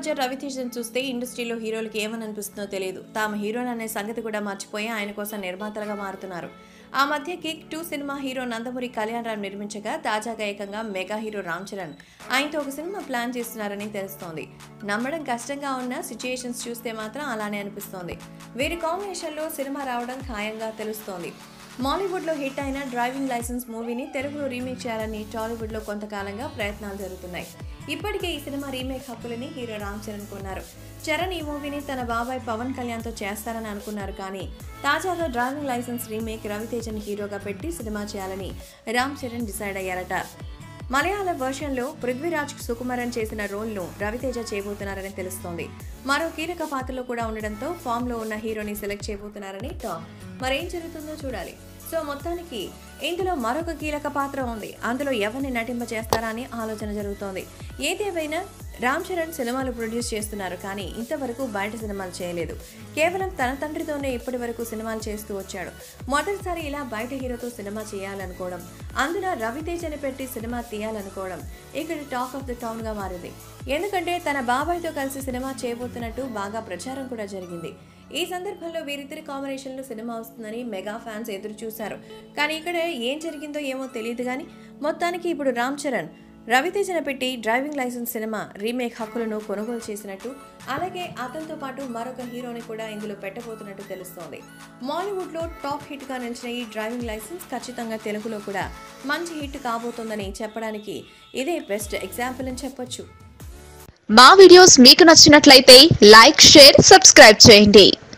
manager రవితేజన్ చూస్తే ఇండస్ట్రీలో హీరోలకి ఏమని అనిపిస్తుందో తెలియదు తాము హీరోని అనే సంగతి కూడా మర్చిపోయి ఆయన కోసం నిర్మాతలుగా మారుతున్నారు ఆ మధ్య kick two cinema hero Nandamuri Kalyan Ram నిర్మించగా తాజాగా ఏకంగా మెగా హీరో రామ్ చరణ్ ఆయనతో ఒక సినిమా ప్లాన్ చేస్తున్నారని తెలుస్తోంది నమ్మడం కష్టంగా ఉన్న సిచ్యుయేషన్స్ చూస్తే మాత్రం అలానే అనిపిస్తోంది వీరి కాంబినేషన్లో సినిమా రావడం ఖాయంగా తెలుస్తోంది మాలీవుడ్లో హిట్ అయిన డ్రైవింగ్ లైసెన్స్ మూవీని తెలుగులో రీమేక్ చేయాలని టాలీవుడ్లో కొంతకాలంగా ప్రయత్నాలు జరుగుతున్నాయి ఇప్పటికే ఈ సినిమా రీమేక్ హక్కులని హీరో రామ్ చరణ్ కొన్నారు చరణ్ ఈ మూవీని తన బాబాయ్ పవన్ కళ్యాణ్తో చేస్తారని అనుకున్నారు కానీ తాజాగా డ్రైవింగ్ లైసెన్స్ రీమేక్ రవితేజన్ హీరోగా పెట్టి సినిమా చేయాలని రామ్ చరణ్ డిసైడ్ అయ్యారట మలయాళ వర్షన్లో పృథ్వీరాజ్ సుకుమారన్ చేసిన రోల్ను రవితేజ చేయబోతున్నారని తెలుస్తోంది మరో కీలక పాత్రలో కూడా ఉండడంతో ఫామ్లో ఉన్న హీరోని సెలెక్ట్ చేయబోతున్నారని టాక్ మరేం జరుగుతుందో చూడాలి సో మొత్తానికి ఇందులో మరొక కీలక పాత్ర ఉంది అందులో ఎవరిని నటింప చేస్తారా అని ఆలోచన జరుగుతోంది ఏదేమైనా రామ్ చరణ్ సినిమాలు ప్రొడ్యూస్ చేస్తున్నారు కానీ ఇంతవరకు బయట సినిమాలు చేయలేదు కేవలం తన తండ్రితోనే ఇప్పటి వరకు సినిమాలు చేస్తూ వచ్చాడు మొదటిసారి ఇలా బయట హీరోతో సినిమా చేయాలనుకోవడం అందులో రవితేజని పెట్టి సినిమా తీయాలనుకోవడం ఇక్కడ టాక్ ఆఫ్ ద టౌన్ గా మారింది ఎందుకంటే తన బాబాయ్తో కలిసి సినిమా చేయబోతున్నట్టు బాగా ప్రచారం కూడా జరిగింది ఈ సందర్భంలో వీరిద్దరి కాంబినేషన్లో సినిమా వస్తుందని మెగా ఫ్యాన్స్ ఎదురు చూశారు కానీ ఇక్కడ ఏం జరిగిందో ఏమో తెలియదు కానీ మొత్తానికి ఇప్పుడు రామ్ చరణ్ రవితేజన పెట్టి డ్రైవింగ్ లైసెన్స్ సినిమా రీమేక్ హక్కులను కొనుగోలు చేసినట్టు అలాగే అతనితో పాటు మరొక హీరోని కూడా ఇందులో పెట్టబోతున్నట్టు తెలుస్తోంది మాలీవుడ్లో టాప్ హిట్గా నిలిచిన ఈ డ్రైవింగ్ లైసెన్స్ ఖచ్చితంగా తెలుగులో కూడా మంచి హిట్ కాబోతోందని చెప్పడానికి ఇదే బెస్ట్ ఎగ్జాంపుల్ అని చెప్పొచ్చు మా వీడియోస్ మీకు నచ్చినట్లయితే లైక్ షేర్ సబ్స్క్రైబ్ చేయండి